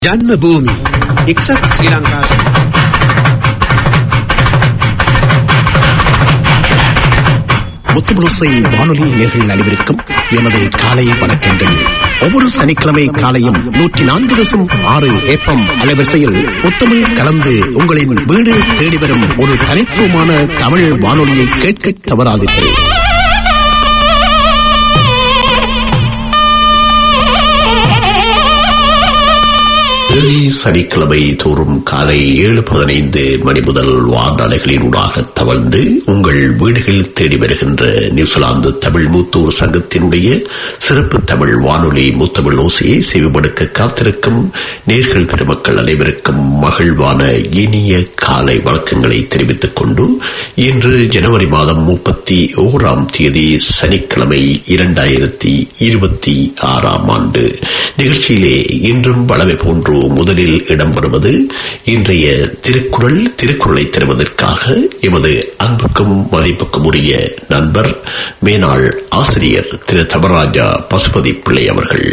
ජන්ම භූමි එක්සත් ශ්‍රී ලංකා முத்துபுளுசை வானொலி நேர்கள் அனைவருக்கும் எமது காலை வணக்கங்கள் ஒவ்வொரு சனிக்கிழமை காலையும் நூற்றி நான்கு தசம் ஆறு ஏப்பம் அலைவரிசையில் முத்தமிழ் கலந்து உங்களின் வீடு தேடி வரும் ஒரு தனித்துவமான தமிழ் வானொலியை கேட்க தவறாதீர்கள் பிரதி சனிக்கிழமை தோறும் காலை ஏழு பதினைந்து மணி முதல் வானொலிகளின் ஊடாக தவழ்ந்து உங்கள் வீடுகள் தேடி வருகின்ற நியூசிலாந்து தமிழ் மூத்தோர் சங்கத்தினுடைய சிறப்பு தமிழ் வானொலி முத்தமிழ் ஓசையை செவிமடுக்க காத்திருக்கும் நேர்கள் பெருமக்கள் அனைவருக்கும் மகிழ்வான இனிய காலை வணக்கங்களை தெரிவித்துக் கொண்டு இன்று ஜனவரி மாதம் முப்பத்தி ஓராம் தேதி சனிக்கிழமை இரண்டாயிரத்தி இருபத்தி ஆறாம் ஆண்டு நிகழ்ச்சியிலே இன்றும் வளமை போன்று முதலில் இடம்பெறுவது இன்றைய திருக்குறள் திருக்குறளை தருவதற்காக எமது அன்புக்கும் மதிப்புக்கும் உரிய நண்பர் மேனாள் ஆசிரியர் திரு தவராஜா பசுபதி பிள்ளை அவர்கள்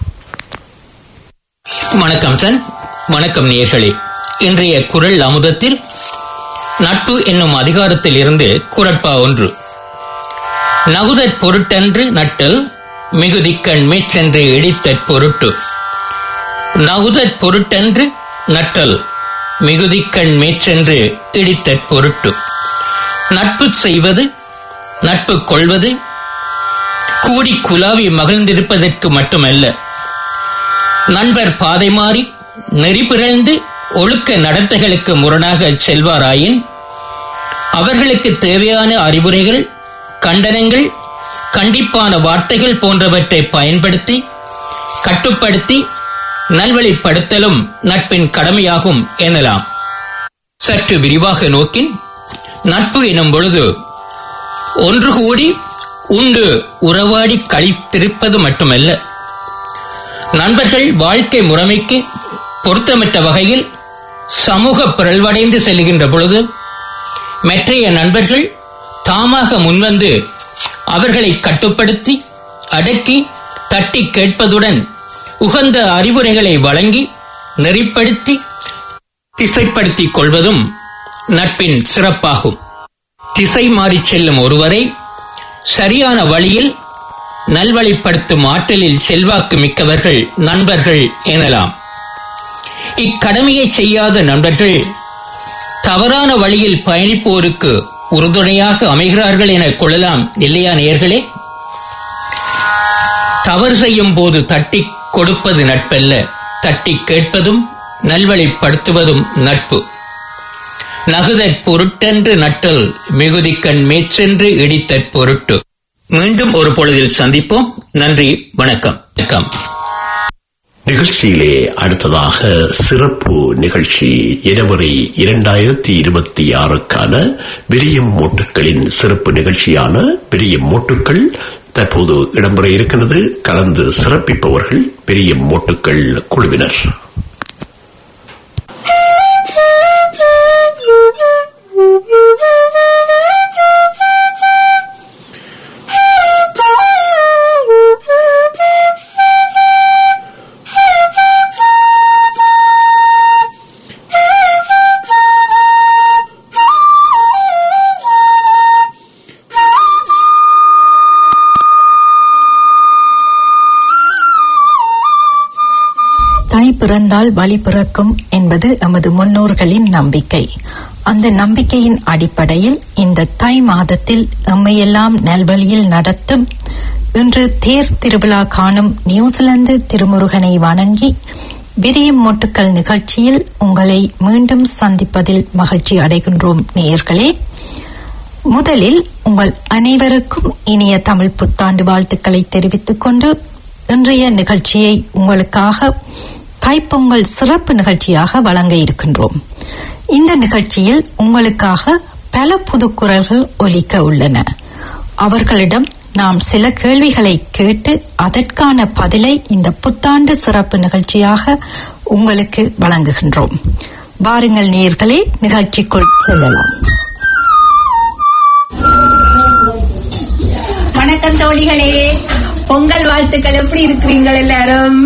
வணக்கம் சன் வணக்கம் நேர்களே இன்றைய குரல் அமுதத்தில் நட்பு என்னும் அதிகாரத்தில் இருந்து குரட்பா ஒன்று நகுதற் பொருட்டன்று நட்டல் மிகுதிக்கண் மேற்றென்று இடித்தற் பொருட்டு நகுதற் பொருட்டன்று நட்டல் மிகுதிக்கண் மேற்றென்று இடித்தற் பொருட்டு நட்பு செய்வது நட்பு கொள்வது கூடி குலாவி மகிழ்ந்திருப்பதற்கு மட்டுமல்ல நண்பர் பாதை மாறி நெறி பிறழ்ந்து ஒழுக்க நடத்தைகளுக்கு முரணாக செல்வாராயின் அவர்களுக்கு தேவையான அறிவுரைகள் கண்டனங்கள் கண்டிப்பான வார்த்தைகள் போன்றவற்றை பயன்படுத்தி கட்டுப்படுத்தி நல்வழிப்படுத்தலும் நட்பின் கடமையாகும் எனலாம் சற்று விரிவாக நோக்கின் நட்பு எனும் பொழுது ஒன்று கூடி உண்டு உறவாடி கழித்திருப்பது மட்டுமல்ல நண்பர்கள் வாழ்க்கை முறைமைக்கு பொருத்தமிட்ட வகையில் சமூக பிறழ்வடைந்து செல்கின்ற பொழுது மற்றைய நண்பர்கள் தாமாக முன்வந்து அவர்களை கட்டுப்படுத்தி அடக்கி தட்டி கேட்பதுடன் உகந்த அறிவுரைகளை வழங்கி நெறிப்படுத்தி திசைப்படுத்திக் கொள்வதும் நட்பின் சிறப்பாகும் திசை மாறிச் செல்லும் ஒருவரை சரியான வழியில் நல்வழிப்படுத்தும் ஆற்றலில் செல்வாக்கு மிக்கவர்கள் நண்பர்கள் எனலாம் இக்கடமையை செய்யாத நண்பர்கள் தவறான வழியில் பயணிப்போருக்கு உறுதுணையாக அமைகிறார்கள் என கொள்ளலாம் இல்லையா நேர்களே தவறு செய்யும் போது தட்டி கொடுப்பது நட்பல்ல தட்டி கேட்பதும் நல்வழிப்படுத்துவதும் நட்பு நகுதற் பொருட்டென்று நட்டல் மிகுதிக்கண் மேற்றென்று இடித்தற் பொருட்டு மீண்டும் ஒரு பொழுதில் சந்திப்போம் நன்றி வணக்கம் வணக்கம் நிகழ்ச்சியிலே அடுத்ததாக சிறப்பு நிகழ்ச்சி ஜனவரி இரண்டாயிரத்தி இருபத்தி ஆறுக்கான விரியம் மோட்டுக்களின் சிறப்பு நிகழ்ச்சியான விரியம் மோட்டுக்கள் தற்போது இடம்பெற இருக்கின்றது கலந்து சிறப்பிப்பவர்கள் பெரிய மோட்டுக்கள் குழுவினர் தாய் பிறந்தால் வழி பிறக்கும் என்பது எமது முன்னோர்களின் நம்பிக்கை அந்த நம்பிக்கையின் அடிப்படையில் இந்த தை மாதத்தில் எம்மையெல்லாம் நல்வழியில் நடத்தும் இன்று தேர் திருவிழா காணும் நியூசிலாந்து திருமுருகனை வணங்கி விரியும் மொட்டுக்கள் நிகழ்ச்சியில் உங்களை மீண்டும் சந்திப்பதில் மகிழ்ச்சி அடைகின்றோம் நேயர்களே முதலில் உங்கள் அனைவருக்கும் இனிய தமிழ் புத்தாண்டு வாழ்த்துக்களை தெரிவித்துக் கொண்டு இன்றைய நிகழ்ச்சியை உங்களுக்காக தைப்பொங்கல் சிறப்பு நிகழ்ச்சியாக வழங்க இருக்கின்றோம் இந்த நிகழ்ச்சியில் உங்களுக்காக பல புதுக்குரல்கள் ஒலிக்க உள்ளன அவர்களிடம் நாம் சில கேள்விகளை கேட்டு அதற்கான பதிலை இந்த புத்தாண்டு சிறப்பு நிகழ்ச்சியாக உங்களுக்கு வழங்குகின்றோம் வாருங்கள் நேர்களே நிகழ்ச்சிக்குள் செல்லலாம் வணக்கம் தோழிகளே பொங்கல் வாழ்த்துக்கள் எப்படி இருக்கிறீங்க எல்லாரும்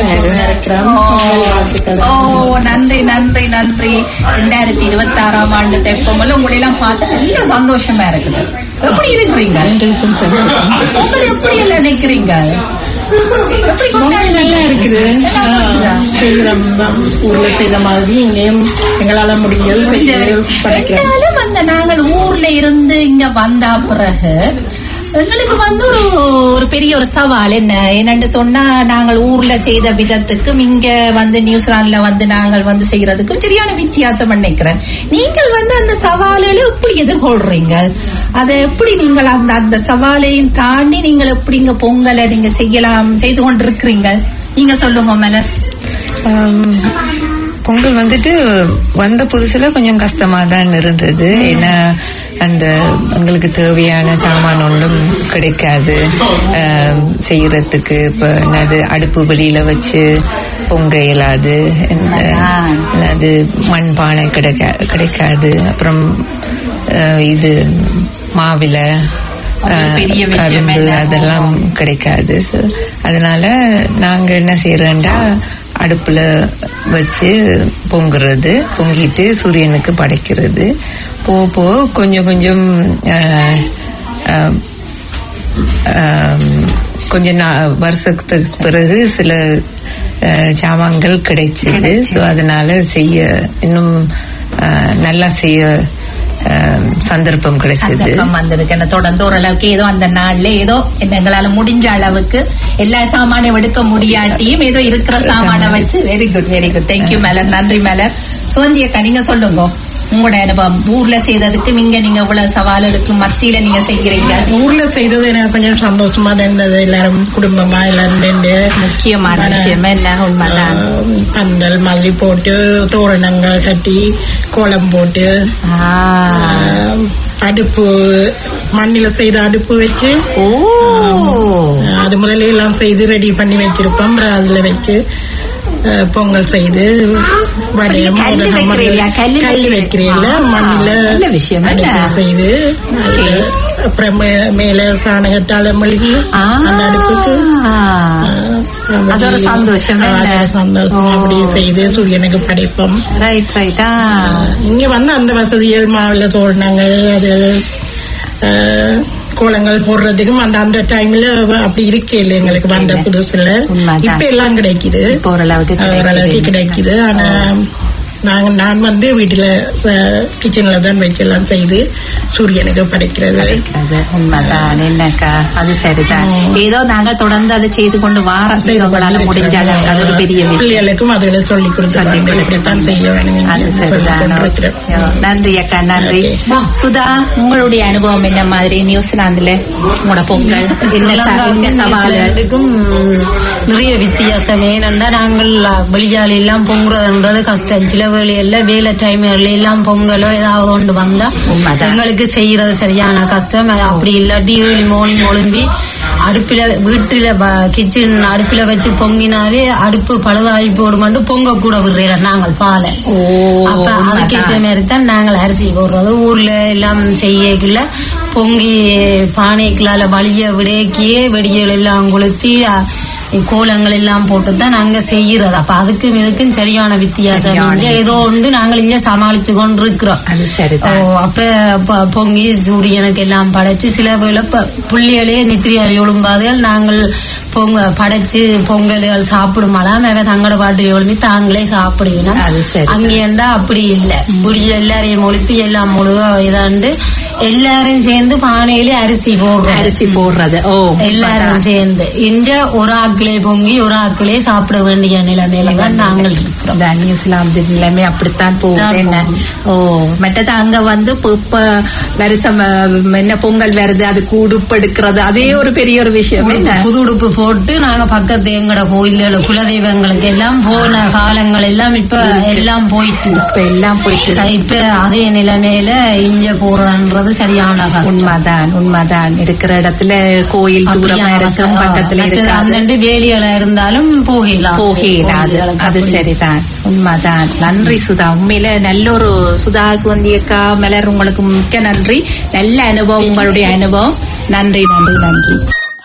ஓ, ஓ நன்றி நன்றி நன்றி ரெண்டாயிரத்தி இருபத்தி ஆறாம் ஆண்டு தெப்பமல்ல உங்களை எல்லாம் பார்த்து நல்ல சந்தோஷமா இருக்குது எப்படி இருக்கிறீங்க பொங்கல் எப்படி எல்லாம் நினைக்கிறீங்க எப்படி கொண்டாடுறீங்க? நல்லா இருக்குது நல்லா இருக்குதா? செய்கிறோம் ஊர்ல செய்த மாதிரி இங்கேயும் எங்களால முடிஞ்சது செய்து படைக்கிறோம் இருந்தாலும் அந்த நாங்கள் ஊர்ல இருந்து இங்க வந்த பிறகு எங்களுக்கு வந்து ஒரு ஒரு பெரிய ஒரு சவால் என்ன என்னன்னு சொன்னா நாங்கள் ஊர்ல செய்த விதத்துக்கும் இங்க வந்து நியூசிலாந்துல வந்து நாங்கள் வந்து செய்யறதுக்கும் சரியான வித்தியாசம் நினைக்கிறேன் நீங்கள் வந்து அந்த சவால்களை எப்படி எதிர்கொள்றீங்க அதை எப்படி நீங்கள் அந்த அந்த சவாலையும் தாண்டி நீங்கள் எப்படி இங்க பொங்கலை நீங்க செய்யலாம் செய்து கொண்டிருக்கிறீங்க நீங்க சொல்லுங்க மலர் ஆம், பொங்கல் வந்துட்டு வந்த புதுசுல கொஞ்சம் கஷ்டமா தான் இருந்தது ஏன்னா அந்த எங்களுக்கு தேவையான சாமான் ஒன்றும் கிடைக்காது ஆம், செய்யறதுக்கு இப்ப என்னது அடுப்பு வெளியில வச்சு பொங்க இயலாது இந்த என்னது மண்பானை கிடைக்கா கிடைக்காது அப்புறம் அஹ், இது மாவில அது ஒரு பெரிய அஹ், விஷயம் கரும்பு என்ன? அதெல்லாம் கிடைக்காது So, அதனால நாங்க என்ன செய்யறோம்டா அடுப்புல வச்சு பொங்குறது பொங்கிட்டு சூரியனுக்கு படைக்கிறது போக போக கொஞ்சம் கொஞ்சம் அஹ், அஹ், ஆம், கொஞ்ச நா வருஷத்துக்கு பிறகு சில அஹ், சாமான்கள் கிடைச்சது ஸோ அதனால செய்ய இன்னும் அஹ், நல்லா செய்ய அஹ், சந்தர்ப்பம் கிடைச்சது சந்தர்ப்பம் வந்திருக்கு என்ன தொடர்ந்து ஓரளவுக்கு ஏதோ அந்த நாள்ல ஏதோ என்ன எங்களால முடிஞ்ச அளவுக்கு எல்லா சாமானையும் எடுக்க முடியாட்டியும் ஏதோ இருக்கிற சாமானை வச்சு very good very good thank you மேலர் நன்றி மேலர் சுவந்தி அக்கா நீங்க சொல்லுங்க உங்களோட அனுபவம் ஊர்ல செய்ததுக்கு இங்க நீங்க இவ்வளவு சவால் எடுக்கும் மத்தியில நீங்க செய்கிறீங்க ஊர்ல செய்தது எனக்கு கொஞ்சம் சந்தோஷமா தான் இருந்தது எல்லாரும் குடும்பமா எல்லாரும் நின்று முக்கியமான ஆனா, விஷயம் என்ன உண்மைதான் ஆஹ், பந்தல் மாதிரி போட்டு தோரணங்கள் கட்டி கோலம் போட்டு ஆ. ஆஹ், அடுப்பு மண்ணில செய்த அடுப்பு வச்சு ஓ ஆஹ், அது முதல்ல எல்லாம் செய்து ரெடி பண்ணி வச்சிருப்போம் அப்புறம் அதுல வச்சு ஆஹ், பொங்கல் செய்து வடையம் கல்லு முதல்ல வைக்கிறீங்களா? மண்ணில- கல்லு கல்லு வைக்கிறீல்ல ஆ, மண்ணில நல்ல விஷயம், என்ன? அடுப்பு செய்து அதுல அப்புறம் மே- மேல சாணகத்தால மெழுகி ஆ. அந்த அடுப்புக்கு அது ஒரு சந்தோஷம், ஆஹ், அது ஒரு என்ன? சந்தோஷம் ஓ. அப்படி செய்து சூரியனுக்கு படைப்போம் ரைட் ரைட்டா இங்க வந்து அந்த வசதிகள் மாவுல தோரணங்கள் அது அஹ், கோலங்கள் போடுறதுக்கும் அந்த அந்த டைம்ல அப்படி இருக்கே இல்லை எங்களுக்கு வந்த புதுசுல உண்மைதான். இப்ப எல்லாம் கிடைக்குது இப்ப ஓரளவுக்கு அஹ், ஓரளவுக்கு கிடைக்குது. கிடைக்குது ஆனா நாங்க நான் வந்து வீட்டுல கிச்சன்ல தான் வச்சு எல்லாம் செய்து சூரியனுக்கு படைக்கிறது அது உண்மைதான் என்னக்கா அது சரிதான் ஏதோ நாங்க தொடர்ந்து அதை செய்து கொண்டு வாரம் செய்து உங்களால முடிஞ்ச அளவுக்கு அது ஒரு பெரிய விஷயம் பிள்ளைகளுக்கும் அதுல சொல்லி சொல்லி கொடுத்துருவாங்க கொடுத்து. இப்படித்தான் செய்ய வேணும் அது என்று சொல்லி சரிதான் கொண்டிருக்கிறேன் ஐயோ, நன்றி அக்கா நன்றி சுதா உங்களுடைய அனுபவம் என்ன மாதிரி நியூசிலாந்துல உங்களோட பொங்கல் என்ன ச- என்ன சவால் நியூசிலாந்துக்கும் நிறைய வித்தியாசம் ஏனென்றா நாங்கள் வெளியால எல்லாம் பொங்குறதுன்றது கஷ்டம் சில வேலையில வேலை டைம்ல எல்லாம் பொங்கலோ ஏதாவது ஒன்று வந்தா உண்மைதான். எங்களுக்கு செய்யறது சரியான கஷ்டம் அது அப்படி இல்லாட்டி ஏழு மார்னிங் ஒழும்பி அடுப்பில வீட்டுல கிச்சன் அடுப்பில வச்சு பொங்கினாலே அடுப்பு பழுதாகி போடுமாட்டு பொங்க கூட விடுறோம் நாங்கள் பாலை அப்ப அதுக்கேற்ற மாதிரி தான் நாங்கள் அரிசி போடுறது ஊர்ல எல்லாம் செய்யக்குள்ள பொங்கி பானைக்குள்ளால வழிய விடைக்கியே வெடிகள் எல்லாம் கொளுத்தி அ, கோலங்கள் எல்லாம் போட்டு தான் நாங்க செய்யறது அப்ப அதுக்கும் இதுக்கும் சரியான வித்தியாசம் சரியான இங்க ஏதோ ஒன்று நாங்கள் இங்க சமாளிச்சு கொண்டு இருக்கிறோம் அது சரிதான். ஓ, அப்ப ப- பொங்கி சூரியனுக்கு எல்லாம் படைச்சு சில வேளை ப- புள்ளிகளே நித்திரியால் எழும்பாதுகள் நாங்கள் பொங்க படைச்சு பொங்கல்கள் சாப்பிடுமாலாம் அவ தங்கட பாட்டு எழுப்பி தாங்களே சாப்பிடுவினோம் அது சரி. அங்கேண்டா அப்படி இல்ல புடிய எல்லாரையும் ஒழுப்பி எல்லாம் முழுக இதாண்டு எல்லாரும் சேர்ந்து பானையிலே அரிசி போடுறோம் அரிசி போடுறது ஓ எல்லாரும் சேர்ந்து இங்க ஒரு ஆக்கிலே பொங்கி ஒரு ஆக்கிலே சாப்பிட வேண்டிய நிலைமையில தான் நாங்கள் இருக்கிறோம் இந்த நியூசிலாந்து நிலைமை அப்படித்தான் போகுது தான் என்ன ஓ மற்றது அங்க வந்து இப்ப- இப்ப வருஷம் அஹ், என்ன பொங்கல் வருது அது கூடுப்பு எடுக்கிறது அதே ஒரு பெரிய ஒரு விஷயம் என்ன புது உடுப்பு போட்டு நாங்க பக்கத்து எங்கட கோயில்கள் குலதெய்வங்களுக்கு எல்லாம் போன காலங்கள் எல்லாம் இப்ப எல்லாம் போயிட்டு இப்ப எல்லாம் போயிட்டு ச- இப்ப அதே நிலைமையில இங்க போறதுன்றது சரியான கஷ்டம் உண்மைதான் உண்மைதான் இருக்கிற இடத்துல கோயில் தூரமா இருக்கும் பக்கத்துல இருக்காது அந்த வேலிகளா இருந்தாலும் போகலாம் போகல அது கோயில்களுக்கு அது அப்படி. சரிதான் உண்மைதான் நன்றி சுதா உண்மையில நல்ல ஒரு சுதா சுவந்தி அக்கா மலர் உங்களுக்கு மிக்க நன்றி நல்ல அனுபவம் உங்களுடைய அனுபவம் நன்றி நன்றி நன்றி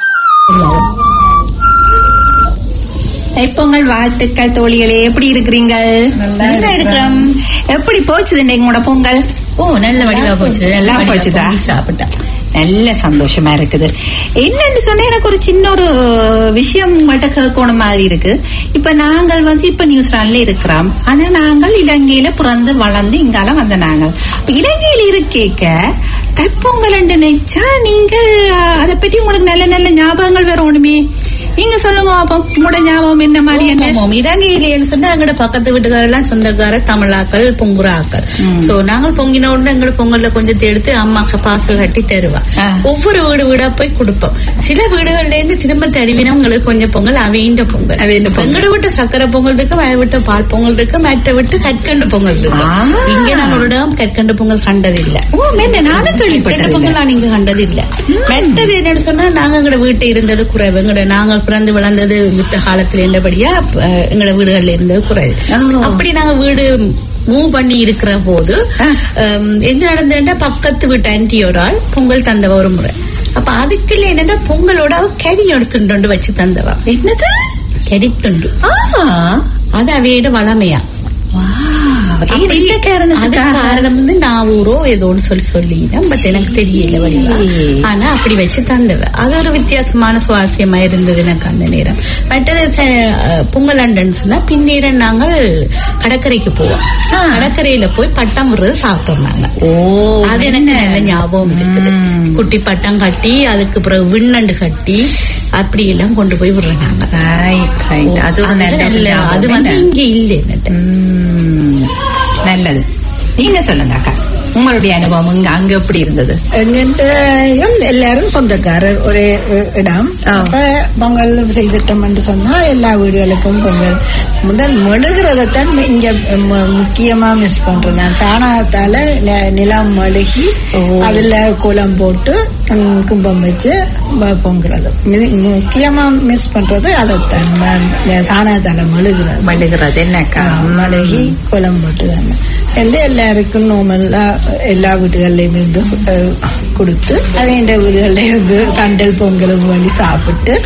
தைப்பொங்கல் வாழ்த்துக்கள் தோழிகளே எப்படி இருக்கிறீங்க நல்லா இருக்கிறோம் எப்படி போச்சுது உங்களோட பொங்கல் ஓ நல்ல வடிவா போச்சு நல்லா போச்சுதா சாப்பிட்டேன் நல்ல சந்தோஷமா இருக்குது என்னன்னு சொன்னா எனக்கு ஒரு சின்ன ஒரு விஷயம் உங்கள்கிட்ட கேட்கணும் மாதிரி இருக்கு இப்ப நாங்கள் வந்து இப்ப நியூசிலாந்துல இருக்கிறோம் ஆனா நாங்கள் இலங்கையில பிறந்து வளர்ந்து இங்கால வந்த நாங்கள் அப்ப இலங்கையில இருக்கேக்க தைப்பொங்கல் நினைச்சா நீங்கள் அஹ், அதை பற்றி உங்களுக்கு நல்ல நல்ல ஞாபகங்கள் வரணுமே நீங்க சொல்லுங்க அப்போ உங்களோட ஞாபகம் என்ன மாதிரி என்ன ஆமாம் இலங்கையிலேன்னு சொன்னா எங்களோட பக்கத்து வீட்டுக்காரெல்லாம் சொந்தக்கார தமிழாக்கள் பொங்குறாக்கள் சோ நாங்கள் பொங்கின உடனே எங்களோட பொங்கல்ல கொஞ்சத்தை எடுத்து அம்மா பாசல் கட்டி தருவா ஆ. ஒவ்வொரு வீடு வீடா போய் கொடுப்போம் சில வீடுகள்ல இருந்து திரும்ப தருவினா உங்களுக்கு கொஞ்சம் பொங்கல் அவையின்ற பொங்கல் அவையின்ற பொங்கல். எங்கட விட்டு சக்கரை பொங்கல் இருக்கு வய விட்டு பால் பொங்கல் இருக்கு மற்ற விட்டு கற்கண்டு பொங்கல் இருக்கு ஆ. இங்க நான் ஒரு இடம் கற்கண்டு பொங்கல் கண்டதில்லை ஓ மென்ன நானும் கெட்ட கேள்விப்பட்டேன் பொங்கல் நான் இங்க கண்டது இல்ல மெட்டது என்னன்னு சொன்னா நாங்க எங்கட வீட்டை இருந்தது குறைவு எங்கட நாங்கள் பிறந்து வளர்ந்தது யுத்த காலத்துல இருந்தபடியா அஹ், எங்கட வீடுகள்ல இருந்தது குறைவு ஓ. அப்படி நாங்க வீடு மூவ் பண்ணி இருக்கிற போது ஹம், என்ன நடந்ததுன்னா பக்கத்து வீட்டு ஆன்டி ஒரு ஆள் பொங்கல் தந்தவ ஒரு முறை அப்ப அதுக்குள்ள என்னன்னா பொங்கலோட அவ கறி எடுத்துட்டு வச்சு தந்தவா என்னது கறி துண்டு ஆ அது அவையோட வளமையா அப்படி என்ன அது காரணத்துக்காக காரணம் வந்து நான் ஊரோ ஏதோன்னு சொல்லி சொல்லினேன் பட் எனக்கு தெரியல வடிவா ஆனா அப்படி வச்சு தந்தவ அது ஒரு வித்தியாசமான சுவாரஸ்யமா இருந்தது எனக்கு அந்த நேரம் மற்றது ச- அஹ், பொங்கல் அண்டன்னு சொன்னா பின்னேரம் நாங்கள் கடற்கரைக்கு போவோம் கடற்கரையில போய் பட்டம் விடுறது சாப்பிட்டோம் நாங்க ஓ அது எனக்கு நல்ல ஞாபகம் இருக்குது குட்டி பட்டம் கட்டி அதுக்கு பிறகு விண்ணண்டு கட்டி அப்படி எல்லாம் கொண்டு போய் விடுறோம் நாங்க ரைட் ரைட் அது ஒரு நல்ல நல்ல ஞாபகம் அது வந்து என்ன? இங்க இல்ல என்னட்ட ம், நல்லது நீங்க சொல்லுங்க அக்கா உங்களுடைய அனுபவம் இங்க அங்க எப்படி இருந்தது எங்கிட்டயும் எல்லாரும் சொந்தக்காரர் ஒரே அஹ், இடம் ஆ. அப்ப பொங்கல் செய்திட்டோம் என்று சொன்னா எல்லா வீடுகளுக்கும் பொங்கல் முதல் மெழுகிறதைத்தான் இங்க மு- முக்கியமா மிஸ் பண்றோம் நான் சாணகத்தால நி- நிலம் மெழுகி அதுல கோலம் போட்டு ம், கும்பம் வச்சு ப- பொங்குறது இது முக்கியமா மிஸ் பண்றது அதைத்தான் ம- சாணகத்தால மெழுகிறது மழுகிறது என்னக்கா மலகி கோலம் போட்டு தானே வந்து எல்லாருக்கும் நார்மலா எல்லா வீடுகள்லயும் இருந்து அஹ், கொடுத்து அவங்க வீடுகள்ல இருந்து சண்டல் பொங்கலும் பண்ணி சாப்பிட்டு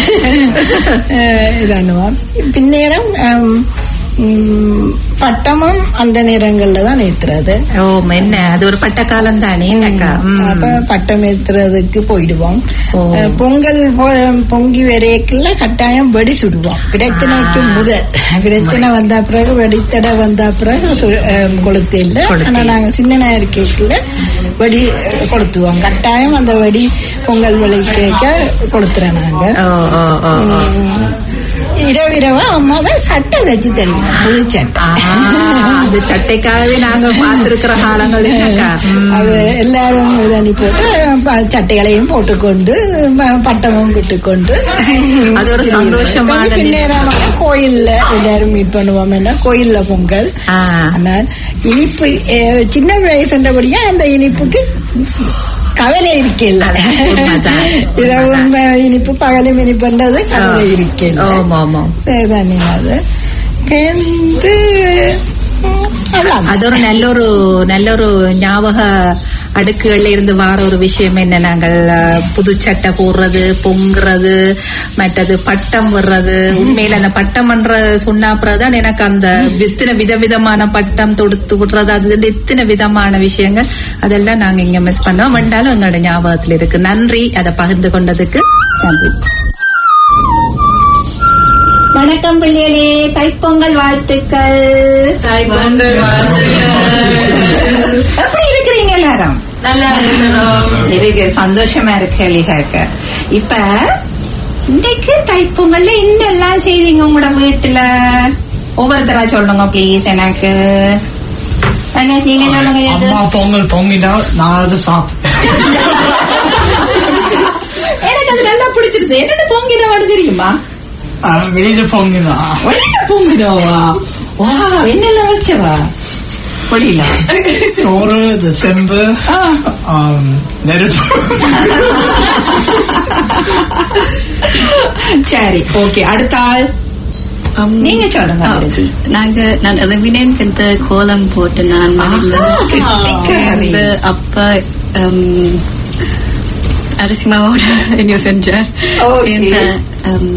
அஹ், இதானுவோம் பின்னேரம் ஹம், ம், பட்டமும் அந்த நேரங்கள்ல தான் ஏத்துறது ஓ என்ன அது ஒரு பட்ட காலம் தானே என்னக்கா ம். அப்ப பட்டம் ஏத்துறதுக்கு போயிடுவோம் ஓ. அஹ், பொங்கல் பொ- பொங்கி வரைக்குள்ள கட்டாயம் வெடி சுடுவோம் பிரச்சனைக்கு முதல் பிரச்சனை வந்த பிறகு வெடித்தடை வந்த பிறகு சு- அஹ், கொளுத்து இல்லை கொளுத்து. ஆனா நாங்க சின்ன நேரத்துக்குள்ள வெடி அஹ், கொளுத்துவோம் கட்டாயம் அந்த வெடி பொங்கல் விளை கேட்க கொளுத்துறோம் நாங்க ஓ ஓ ஓ ஓ. இரவு இரவா அம்மாவை சட்டை தச்சு தருவோம் புது சட்டை ஆ, அந்த சட்டைக்காகவே நாங்க பார்த்திருக்கிற காலங்கள் என்னக்கா ம். அது எல்லாரும் இதனி போட்டு ப- சட்டைகளையும் போட்டுக்கொண்டு ப- பட்டமும் விட்டுக்கொண்டு அது ஒரு சந்தோஷமான கொஞ்சம் பின்னேரமாக கோயில்ல எல்லாரும் மீட் பண்ணுவோம் என்ன கோயில்ல பொங்கல் ஆ. ஆனால் இனிப்பு அஹ், சின்ன வயசுன்றபடியா அந்த இனிப்புக்கு கவலை இருக்கல அது உண்மைதான். இரவும் இனிப்பு பகலும் இனிப்புன்றது கவலை இருக்கல ஆமா ஆமா சரிதானே அது வந்து அதான் அது ஒரு நல்ல ஒரு நல்ல ஒரு ஞாபக அடுக்குகள்ல இருந்து வார ஒரு விஷயம் என்ன நாங்கள் அஹ், புது சட்டை போடுறது பொங்குறது மற்றது பட்டம் விடுறது உண்மையில அந்த பட்டம் பண்ற சொன்ன அப்புறம்தான் எனக்கு அந்த இத்தனை விதவிதமான பட்டம் தொடுத்து விடுறது அது வந்து இத்தனை விதமான விஷயங்கள் அதெல்லாம் நாங்க இங்க மிஸ் பண்ணோம் வந்தாலும் எங்களோட ஞாபகத்துல இருக்கு நன்றி அதை பகிர்ந்து கொண்டதுக்கு நன்றி வணக்கம் பிள்ளைகளே தைப்பொங்கல் வாழ்த்துக்கள் எப்படி இருக்கிறீங்க எல்லாரும் இதுக்கு சந்தோஷமா இருக்கு கேட்க இப்ப இன்னைக்கு தைப்பொங்கல்ல என்னெல்லாம் செய்தீங்க உங்களோட வீட்டுல ஒவ்வொருத்தரா சொல்லுங்க ப்ளீஸ் எனக்கு அண்ணா, நீங்க சொல்லுங்க எது? அம்மா பொங்கல் பொங்கினா நான் அது சாப்பிட்டேன் எனக்கு அது நல்லா பிடிச்சிருது என்னென்ன பொங்கினவாடு தெரியுமா அஹ் வெளியில பொங்கினா வெளியில பொங்கினவா வா என்னெல்லாம் வச்சவா வெளியில சோறு இந்த செம்பு ஆம், நெருப்பு சரி ஓகே அடுத்த ஆள் நீங்க சொல்லுங்க அபிருதி. நாங்க நான் அதை வினயனுக்கு இந்த கோலம் போட்டு நான் முதல்ல கெட்டிக்காரி. வந்து அப்ப ஹம், அரிசி மாவோட என்ன செஞ்சார் Okay. இந்த um,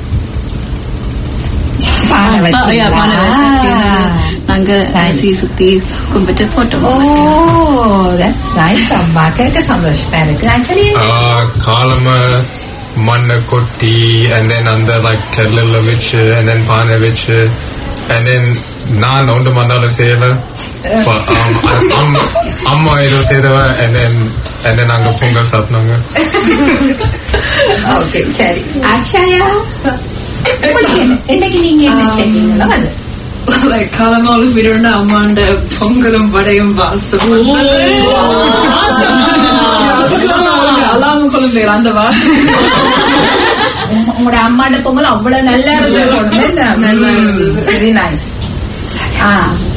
பானை பா- வச்சீங்களா? yeah, பானை வச்சு சேர்ந்து நாங்க அரிசி சுத்தி கும்பிட்டு போட்டோம் ஓ தட்ஸ் நைஸ் அம்மா கேட்க சந்தோஷமா இருக்கு ஆக்சுவலி காலம மண்ணை கொட்டி and then அந்த லைக் கல்லில் வச்சு and then பானை வச்சு and then நான் ஒன்று மந்தாலும் செய்யல But, um, அது அம்மா- அம்மா ஏதோ செய்தவ and then and then நாங்க பொங்கல் சாப்பிட்டாங்க ஓகே சரி அக்ஷயா உங்களுக்கு என்ன- இன்னைக்கு நீங்க என்ன செய்வீங்களோ அது காலமாலும் விடணும் அம்மாண்ட பொங்கலும் வடையும் வாசம் அலாம குழந்தை அந்த வாசம் உங்க- உங்களோட அம்மாண்ட பொங்கல் அவ்வளவு நல்லா இருந்தது நல்லா இருந்தது. வெரி நைஸ் ஆ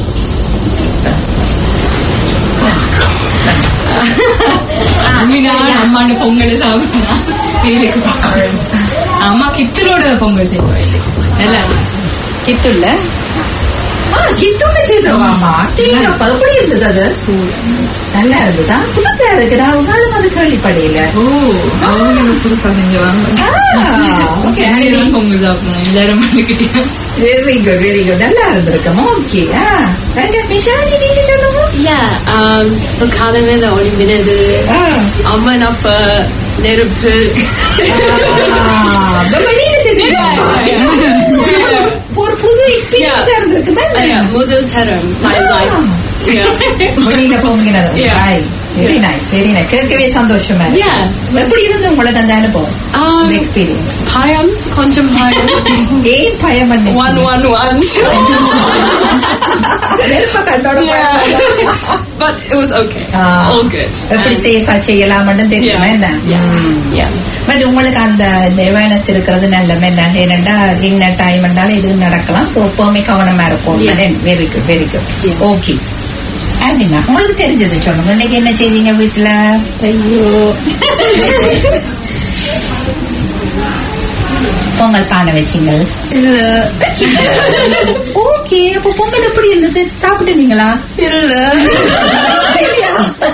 உண்மையான அம்மாண்ட பொங்கல் சாப்பிட்டா வீட்டுக்கு போறேன். அம்மா கித்தலோட பொங்கல் செய்வோம் நல்லா கித்துள்ள ஆ கித்துள்ள செய்தவாமா டீங்க எப்படி இருந்தது அது நல்லா இருந்ததா புதுசா இருக்கு நான் ஒரு நாளும் அது கேள்விப்படையில ஓ அவங்க புதுசா செஞ்சவாங்க ஓகே எல்லாரும் பொங்கல் சாப்பிடணும் எல்லாரும் பண்ணிக்கிட்டேன் வெரி குட் வெரி குட் நல்லா இருந்திருக்கமா ஓகே ஆ எங்க மிஷாலி நீங்க சொல்லுங்க Yeah, um, so காலமேல ஒளிம்பினது அம்மன் அப்ப நெருப்பு வெளியில ஒரு புது எக்ஸ்பீரியன்ஸா இருந்திருக்கு Yeah, முதல் தரம் my life Yeah. வெளியில போங்கிறது வெரி நைஸ் வெரி நைஸ் கேட்கவே சந்தோஷமா இருக்கு Yeah. எப்படி இருந்து உங்களுக்கு அந்த அனுபவம் அந்த எக்ஸ்பீரியன்ஸ் பயம் கொஞ்சம் பயம் ஏன் பயம் ஒன் ஒன் ஒன் கண்ணோட but it was okay all good எப்படி சேஃபா செய்யலாம்னு தெரியுமா என்ன பட் உங்களுக்கு அந்த அவேர்னஸ் இருக்கிறது நல்ல என்ன ஏனெண்டா என்ன டைம் என்றாலும் இது நடக்கலாம் ஸோ எப்பவுமே கவனமா இருப்போம் very good very good okay அப்படின்னா உங்களுக்கு தெரிஞ்சது சொல்லுங்க இன்னைக்கு என்ன செய்தீங்க வீட்டுல ஐயோ பொங்கல் பானை வச்சீங்க ஓகே அப்போ பொங்கல் எப்படி இருந்தது சாப்பிட்டுனீங்களா இல்ல இல்லையா?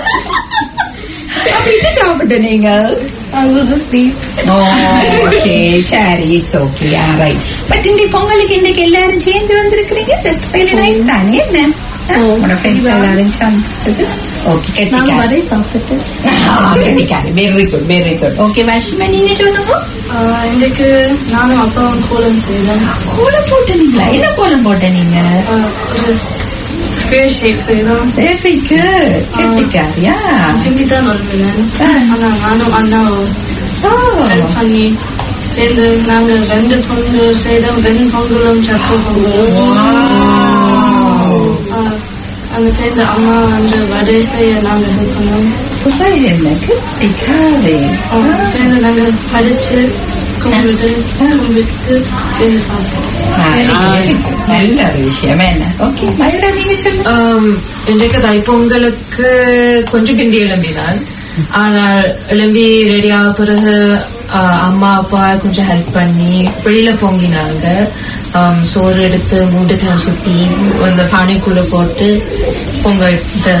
அப்ப என்ன சாப்பிட்டு நீங்க I was asleep. ஓகே சரி இட்ஸ் ஓகே ரைட் பட் இந்த பொங்கலுக்கு இன்னைக்கு எல்லாரும் சேர்ந்து வந்திருக்கிறீங்க தட்ஸ் ரியலி நைஸ் தானே என்ன உங்களோட ஃப்ரெண்ட்ஸ் எல்லாரும் சமைச்சது ஓகே நான் கெட்டிக்காரி வரை சாப்பிட்டு கெட்டிக்காரி very good very good okay Washima நீங்க சொல்லுங்க இன்றைக்கு நானும் அப்பாவும் கோலம் செய்தேன் கோலம் போட்டீங்களா என்ன கோலம் போட்ட நீங்க ஒரு ஸ்கொயர் ஷேப் செய்தோம் வெரி குட் கெட்டிக்காரியா பின்னி தான் வருவேன் ஆனா நானும் அண்ணாவும் ஹெல்ப் பண்ணி சேர்ந்து நாங்க ரெண்டு பொங்கல் செய்தோம் ரெண்டு பொங்கலும் சப்ப பொங்கலும் ஆ, அங்க சேர்ந்து அம்மா அந்த வடை செய்ய நாங்க ஹெல்ப் பண்ணோம் என்ன கெட்டிக்காரி ஆ, சேர்ந்து நாங்க படிச்சு கும்பிட்டு கும்பிட்டு சேர்ந்து சாப்பிட்டோம் நல்ல ஒரு விஷயம் என்ன ஓகே மயிலா நீங்க சொல்லுங்க ஆம், இன்றைக்கு தைப்பொங்கலுக்கு கொஞ்சம் பிந்தி எழும்பினான் ஆனால் எழும்பி ரெடி ஆக பிறகு ஆ, அம்மா அப்பா கொஞ்சம் ஹெல்ப் பண்ணி வெளியில பொங்கினாங்க ஆம், சோறு எடுத்து மூட்டு தரம் சுத்தி அந்த பானைக்குள்ள போட்டு பொங்கல்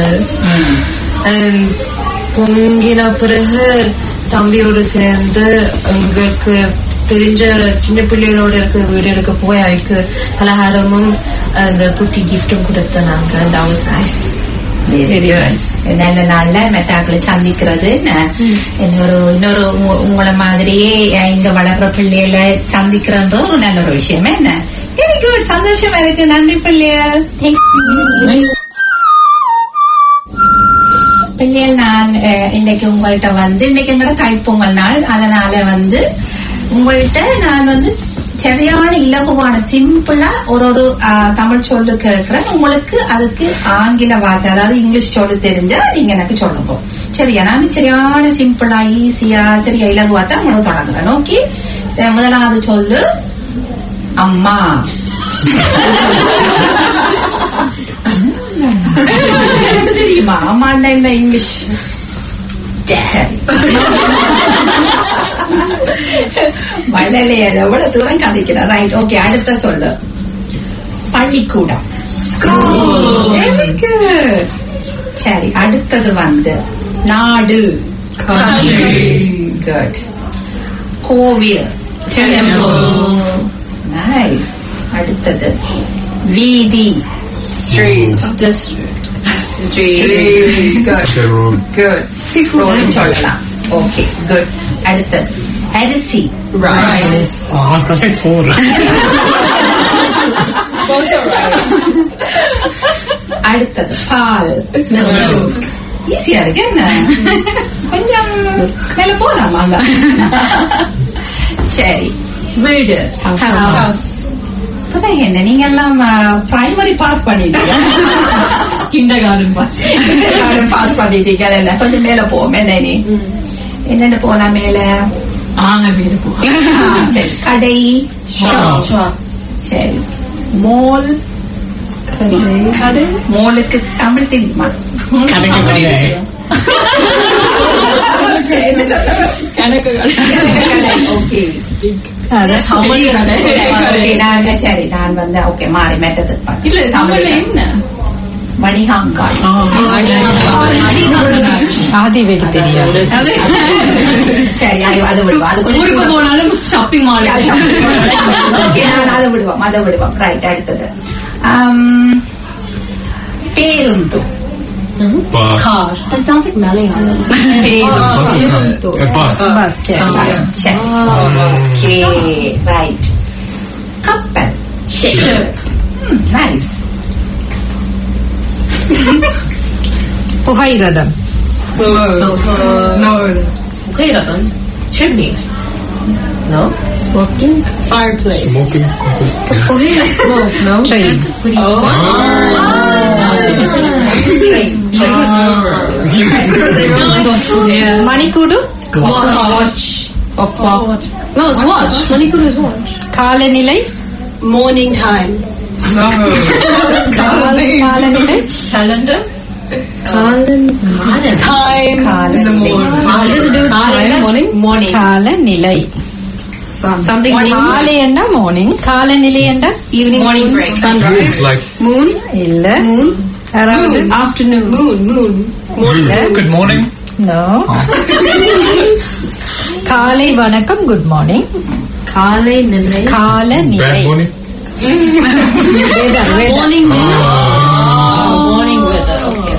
பொங்கின பிறகு தம்பியோடு சேர்ந்து எங்களுக்கு தெரிஞ்ச சின்ன பிள்ளைகளோட இருக்க வீடு எடுக்க போய் அதுக்கு பலகாரமும் அந்த குட்டி கிஃப்டும் கொடுத்தாங்க that was nice Very nice. நல்ல நாள்ல மெட்டாக்களை சந்திக்கிறது ந- இன்னொரு இன்னொரு உங்க- உங்களை மாதிரியே அஹ், இங்க வளர்ற பிள்ளைகளை சந்திக்கிறன்ற ஒரு நல்ல ஒரு விஷயம் என்ன வெரி குட் சந்தோஷமா இருக்கு நன்றி பிள்ளைகள் பிள்ளைகள் நான் அஹ், இன்னைக்கு உங்கள்கிட்ட வந்து இன்னைக்கு எங்களோட தைப்பொங்கல் நாள் அதனால வந்து உங்கள்கிட்ட நான் வந்து சரியான இலகுவான சிம்பிளா ஒரு ஒரு அஹ், தமிழ் சொல்லு கேட்கிறேன் உங்களுக்கு அதுக்கு ஆங்கில வார்த்தை அதாவது இங்கிலீஷ் சொல்லு தெரிஞ்சா நீங்க எனக்கு சொல்லுங்க சரியா நான் சரியான சிம்பிளா ஈஸியா சரியா இலகுவா தான் உங்களுக்கு தொடங்குறேன் ஓகே முதலாவது சொல்லு அம்மா தெரியுமா அம்மாண்டா என்ன இங்கிலீஷ் மழலைய எவ்வளவு தூரம் கதைக்கிறேன் ரைட் ஓகே அடுத்த சொல்லு பள்ளிக்கூடம் Very good. சரி அடுத்தது வந்து நாடு குட் கோவில் நைஸ் அடுத்தது வீதி Street. District. Street. Good. Road. Good. Road சொல்லலாம் ஓகே குட் அடுத்தது அரிசி rice Ah, I said soul. அடுத்தது பால் ஈஸியா இருக்கு என்ன கொஞ்சம் மேல போலாம் வாங்க சரி வீடு ஹவுஸ் அப்புறம் என்ன நீங்க எல்லாம் பிரைமரி பாஸ் பண்ணிட்டீங்க கிண்டர் கார்டன் பாஸ் பாஸ் பண்ணிட்டீங்க இல்ல கொஞ்சம் மேல போவோம் என்ன நீ என்னென்ன போலாம் மேல ஆங்க வீடு போ ஆ, சரி கடை சரி மோல் கடை மோலுக்கு தமிழ் தெரியுமா என்ன சொல்ல? கணக்கு கடை, okay. தமிழ் கடை. Okay, நான் சரி நான் வந்து ஓகே மாறி மெட்டது இல்ல தமிழ்ல என்ன மணிகாங்காய் ஆதிவேக்கு தெரியாது சரி அது அது விடுவோம் அது ஊருக்கு கொஞ்சம் போனாலும் ஷாப்பிங் மால் Okay, நான் அதை விடுவோம் அதை விடுவோம் ரைட் அடுத்தது ஆம், பேருந்து Bus. That sounds like Malayalam. பேருந்து A bus. பஸ் சரி Bus, சரி ஓகே ரைட் கப்பல் நைஸ் புகைரதம் Pukairadan. Chimney. No? Smoking? Fireplace. Smoking. Smoke, no? Train மணிக்கூடு Watch. Or clock. No, it's watch. Manikuru is watch. காலநிலை Morning time. காலநிலை Calendar? Time. Has it to do with time? Morning? Morning. காலநிலை Something காலை என்ன morning காலநிலை என்ன Evening. Morning break. Sunrise. Like Moon. இல்ல யாராவது Afternoon. Moon. Moon. Good morning. No. காலை வணக்கம் குட் மார்னிங் Kale Nilay. காலநிலை bad morning. Weather, weather. Morning. Morning weather. Okay.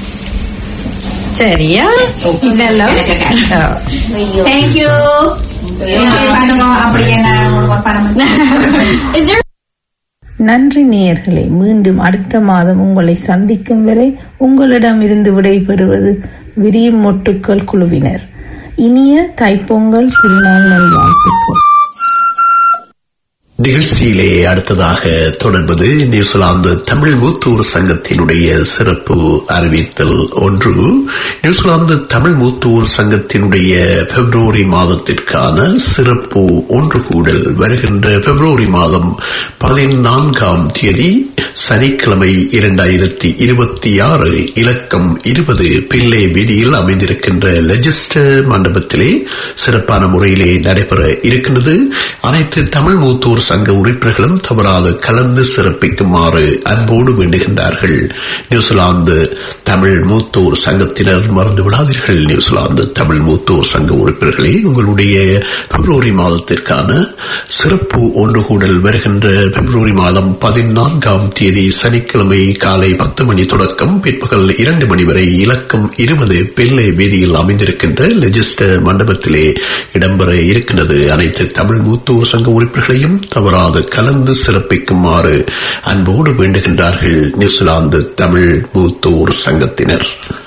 சரியா இதெல்லாம் ஆ. தேங்க்யூ பண்ணுங்க அப்படி என்ன ஒரு படம் Is there நன்றி நேயர்களே மீண்டும் அடுத்த மாதம் உங்களை சந்திக்கும் வரை உங்களிடமிருந்து விடைபெறுவது விரியும் மொட்டுக்கள் குழுவினர் இனிய தைப்பொங்கல் திருநாள் நல்வாழ்த்துக்கள் நிகழ்ச்சியிலே அடுத்ததாக தொடர்பது நியூசிலாந்து தமிழ் மூத்தூர் சங்கத்தினுடைய சிறப்பு அறிவித்தல் ஒன்று நியூசிலாந்து தமிழ் மூத்தூர் சங்கத்தினுடைய பிப்ரவரி மாதத்திற்கான சிறப்பு ஒன்று கூடல் வருகின்ற பிப்ரவரி மாதம் பதினான்காம் தேதி சனிக்கிழமை இரண்டாயிரத்தி இருபத்தி ஆறு இலக்கம் இருபது பிள்ளை வீதியில் அமைந்திருக்கின்ற லெஜிஸ்டர் மண்டபத்திலே சிறப்பான முறையிலே நடைபெற இருக்கின்றது அனைத்து தமிழ் மூத்தோர் சங்க உறுப்பினர்களும் தவறாது கலந்து சிறப்பிக்குமாறு அன்போடு வேண்டுகின்றார்கள் நியூசிலாந்து தமிழ் மூத்தோர் சங்கத்தினர் மறந்து விடாதீர்கள் நியூசிலாந்து தமிழ் மூத்தோர் சங்க உறுப்பினர்களே உங்களுடைய பிப்ரவரி மாதத்திற்கான சிறப்பு ஒன்று கூடல் வருகின்ற பிப்ரவரி மாதம் பதினான்காம் தேதி சனிக்கிழமை காலை பத்து மணி தொடக்கம் பிற்பகல் இரண்டு மணி வரை இலக்கம் இருபது பிள்ளை வீதியில் அமைந்திருக்கின்ற லெஜிஸ்டர் மண்டபத்திலே இடம்பெற இருக்கின்றது அனைத்து தமிழ் மூத்தோர் சங்க உறுப்பினர்களையும் தவறாது கலந்து சிறப்பிக்குமாறு அன்போடு வேண்டுகின்றார்கள் நியூசிலாந்து தமிழ் மூத்தோர் சங்கத்தினர்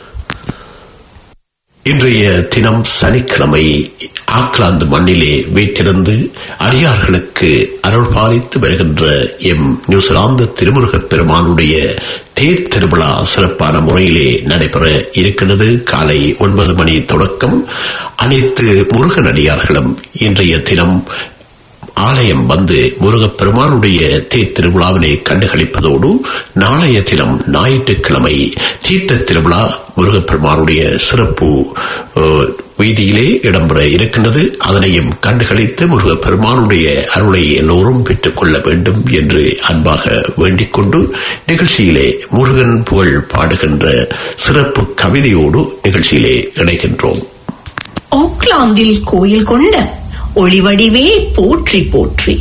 இன்றைய தினம் சனிக்கிழமை ஆக்லாந்து மண்ணிலே வீட்டிலிருந்து அடியார்களுக்கு அருள் பாலித்து வருகின்ற எம் நியூசிலாந்து திருமுருகப் பெருமானுடைய தேர் திருவிழா சிறப்பான முறையிலே நடைபெற இருக்கிறது காலை ஒன்பது மணி தொடக்கம் அனைத்து முருகன் அடியார்களும் இன்றைய தினம் ஆலயம் வந்து முருகப்பெருமானுடைய தேர் திருவிழாவினை கண்டுகளிப்பதோடு நாளைய தினம் ஞாயிற்றுக்கிழமை தீர்த்த திருவிழா முருகப்பெருமானுடைய சிறப்பு அஹ், வீதியிலே இடம்பெற இருக்கின்றது அதனையும் கண்டுகளித்து முருகப்பெருமானுடைய அருளை எல்லோரும் பெற்றுக் கொள்ள வேண்டும் என்று அன்பாக வேண்டிக் கொண்டு நிகழ்ச்சியிலே முருகன் புகழ் பாடுகின்ற சிறப்பு கவிதையோடு நிகழ்ச்சியிலே இணைகின்றோம் ஓக்லாந்தில் கோயில் கொண்ட ஒளிவடிவே போற்றி போற்றி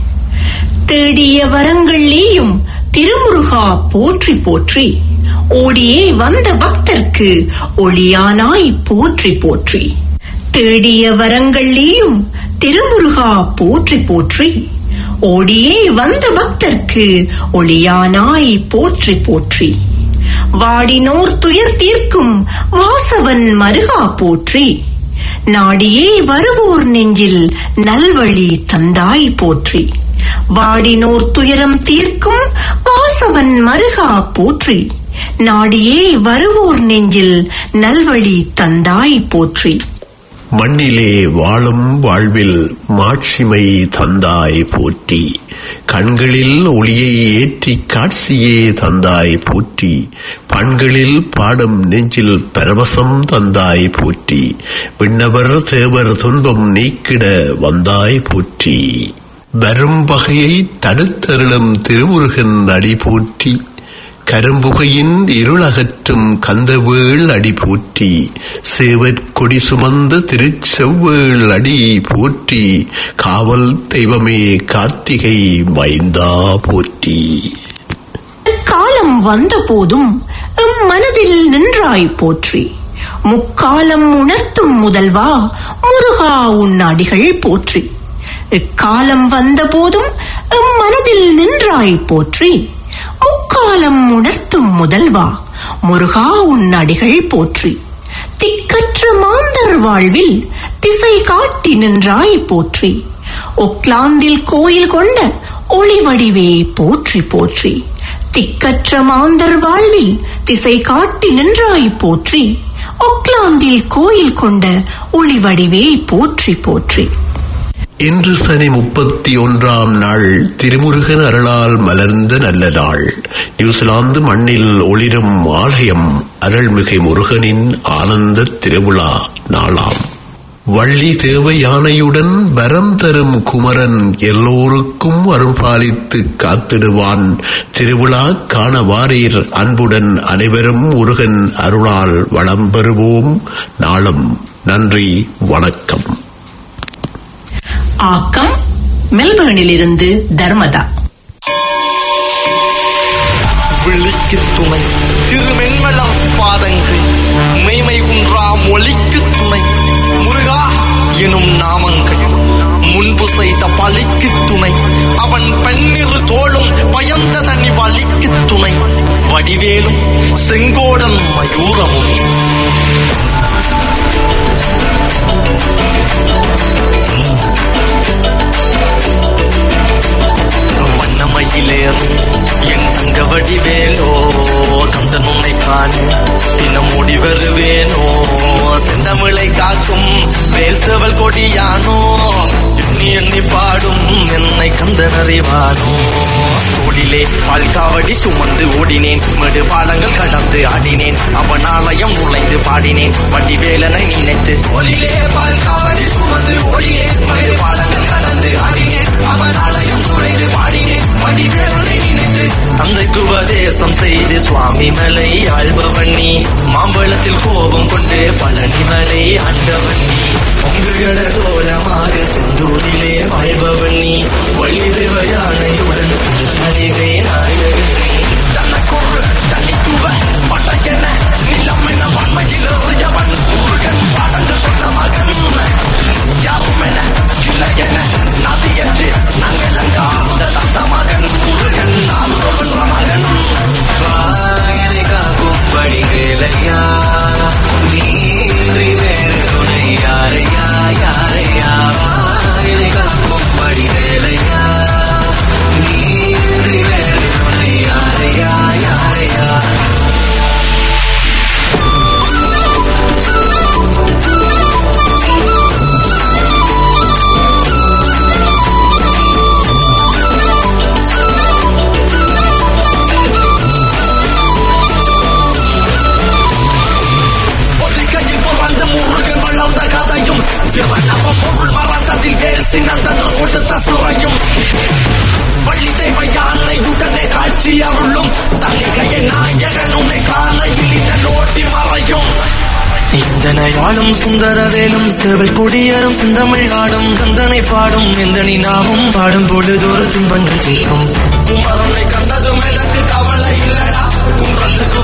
தேடிய வரங்கள்லேயும் திருமுருகா போற்றி போற்றி ஓடியே வந்த பக்தர்க்கு ஒளியானாய் போற்றி போற்றி தேடிய வரங்கள்லேயும் திருமுருகா போற்றி போற்றி ஓடியே வந்த பக்தர்க்கு ஒளியானாய் போற்றி போற்றி வாடினோர் துயர் தீர்க்கும் வாசவன் மருகா போற்றி நாடியே வருவோர் நெஞ்சில் நல்வழி தந்தாய் போற்றி வாடினோர் துயரம் தீர்க்கும் வாசவன் மருகா போற்றி நாடியே வருவோர் நெஞ்சில் நல்வழி தந்தாய் போற்றி மண்ணிலே வாழும் வாழ்வில் மாட்சிமை தந்தாய் போற்றி கண்களில் ஒளியை ஏற்றி காட்சியே தந்தாய் போற்றி பண்களில் பாடும் நெஞ்சில் பரவசம் தந்தாய் போற்றி விண்ணவர் தேவர் துன்பம் நீக்கிட வந்தாய் போற்றி வரும் வகையை தடுத்தருளும் திருமுருகன் அடி போற்றி கரும்புகையின் இருளகற்றும் கந்தவேள் அடி போற்றி சேவற் கொடி சுமந்த திருச்செவ்வேள் அடி போற்றி காவல் தெய்வமே கார்த்திகை மைந்தா போற்றி காலம் வந்த போதும் எம் மனதில் நின்றாய் போற்றி முக்காலம் உணர்த்தும் முதல்வா முருகா உன் அடிகள் போற்றி இக்காலம் வந்த போதும் எம் மனதில் நின்றாய் போற்றி முக்காலம் உணர்த்தும் முதல்வா முருகா உன் அடிகள் போற்றி திக்கற்ற மாந்தர் வாழ்வில் திசை காட்டி நின்றாய் போற்றி ஒக்லாந்தில் கோயில் கொண்ட ஒளிவடிவே போற்றி போற்றி திக்கற்ற மாந்தர் வாழ்வில் திசை காட்டி நின்றாய் போற்றி ஒக்லாந்தில் கோயில் கொண்ட ஒளிவடிவே போற்றி போற்றி இன்று சனி முப்பத்தி ஒன்றாம் நாள் திருமுருகன் அருளால் மலர்ந்த நல்ல நாள் நியூசிலாந்து மண்ணில் ஒளிரும் ஆலயம் அருள்மிகு முருகனின் ஆனந்த திருவிழா நாளாம் வள்ளி தேவ யானையுடன் வரம் தரும் குமரன் எல்லோருக்கும் அருள்பாலித்து காத்திடுவான் திருவிழா காண வாரீர் அன்புடன் அனைவரும் முருகன் அருளால் வளம் பெறுவோம் நாளும் நன்றி வணக்கம் ஆக்கம் மெல்பர்னிலிருந்து தர்மதா விழிக்கு துணை திருமென்மலர் பாதங்கள் மெய்மை குன்றா மொழிக்கு துணை முருகா எனும் நாமங்கள் முன்பு செய்த பழிக்கு துணை அவன் பன்னிரு தோளும் பயந்த தனி வலிக்கு துணை வடிவேலும் செங்கோடன் மயூரமும் வண்ணமயிலேறும் என் தங்க வடிவேலோ கந்தன் உன்னை காண தினம் முடி வருவேனோ செந்தமிழை காக்கும் வேல் செவல் கொடியானோ எண்ணி எண்ணி பாடும் என்னை கந்தன் அறிவானோ தோளிலே பால்காவடி சுமந்து ஓடினேன் மடு பாலங்கள் கடந்து ஆடினேன் அவன் ஆலயம் நுழைந்து பாடினேன் வடிவேலனை நினைத்து தோளிலே பால்காவடி சுமந்து ஓடினேன் மடு பாலங்கள் கடந்து ஆடினேன் அவன் ஆலயம் நுழைந்து பாடினேன் வடிவேலனை நினைத்து தந்தைக்கு உபதேசம் செய்து சுவாமி மலை ஆள்பவன் நீ மாம்பழத்தில் கோபம் கொண்டு பழனி மலை ஆண்டவன் நீ பொங்குகட கோலமாக செந்தூரிலே வாழ்பவன் நீ வள்ளி தேவ யானையுடன் தனிகை நாயகன் நீ தனக்கொரு தனித்துவ பட்டையென நிலம் என வன்மையில் எறியவன் முருகன் பாடங்கள் சொன்ன மகன் யாரும் என இல்லை என நதி என்று நாங்கள் அங்காத தந்த மகன் முருகன் நாளுடன் மகன் வாயிலை காக்கும் படிகளையா நீன்றி வேறு துணை யாரையா யாரையா வாயிலை காக்கும் படிகளையா நீன்றி வேறு துணை யாரையா யாரையா ஒத்திகையில் பிறந்த முருகன் வளர்ந்த கதையும் பிறனவ பொருள் மறந்ததில் வேல் சினந்தன் கொடுத்த சுரையும் வள்ளி தெய்வ யானையுடனே காட்சி அருளும் தனிகைய நாயகன் உன்னை காலையில் இந்த நோட்டி மறையும் எந்தனையாளும் சுந்தரவேலும் சேவல் கொடியரும் செந்தமிழ் ஆடும் கந்தனை பாடும் எந்தனி நாமும் பாடும் பொழுதொரு துன்பங்கள் தீரும் உமரனை